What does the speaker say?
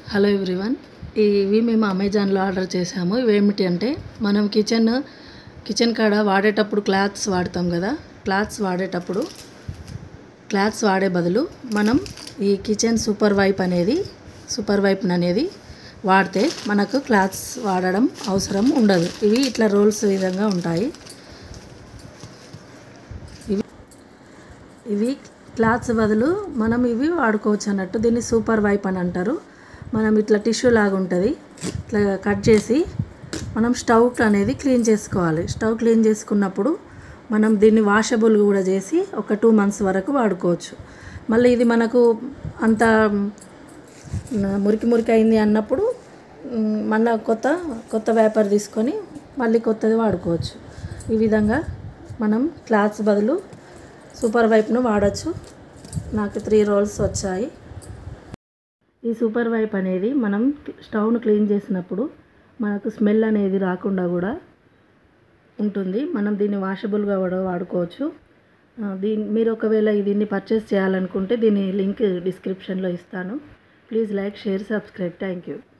hello everyone ఇవి మేము అమెజాన్లో ఆర్డర్ చేసాము ఇవి ఏమిటి అంటే మనం కిచెన్ కిచెన్ కాడ వాడేటప్పుడు క్లాత్స్ వాడతాం కదా క్లాత్స్ వాడేటప్పుడు క్లాత్స్ వాడే బదులు మనం ఈ కిచెన్ సూపర్ వైప్ అనేది సూపర్ వైప్ అనేది వాడితే మనకు క్లాత్స్ వాడడం అవసరం ఉండదు ఇవి ఇట్లా రోల్స్ విధంగా ఉంటాయి ఇవి ఇవి క్లాత్స్ బదులు మనం ఇవి వాడుకోవచ్చు అన్నట్టు దీన్ని సూపర్ వైప్ అని అంటారు మనం ఇట్లా టిష్యూ లాగా ఉంటుంది ఇట్లా కట్ చేసి మనం స్టవ్ అనేది క్లీన్ చేసుకోవాలి స్టవ్ క్లీన్ చేసుకున్నప్పుడు మనం దీన్ని వాషబుల్ కూడా చేసి ఒక టూ మంత్స్ వరకు వాడుకోవచ్చు మళ్ళీ ఇది మనకు అంత మురికి మురికి అయింది అన్నప్పుడు మ్, మళ్ళా కొత్త కొత్త వేపర్ తీసుకొని మళ్ళీ కొత్తది వాడుకోవచ్చు ఈ విధంగా మనం క్లాత్స్ బదులు సూపర్ వైప్ను వాడచ్చు నాకు త్రీ రోల్స్ వచ్చాయి ఈ సూపర్ వైప్ అనేది మనం స్టవ్ను క్లీన్ చేసినప్పుడు మనకు స్మెల్ అనేది రాకుండా కూడా ఉంటుంది మనం దీన్ని వాషబుల్గా కూడా వాడుకోవచ్చు ఆ, దీని మీరు ఒకవేళ దీన్ని పర్చేస్ చేయాలనుకుంటే దీని లింక్ డిస్క్రిప్షన్లో ఇస్తాను please like share subscribe thank you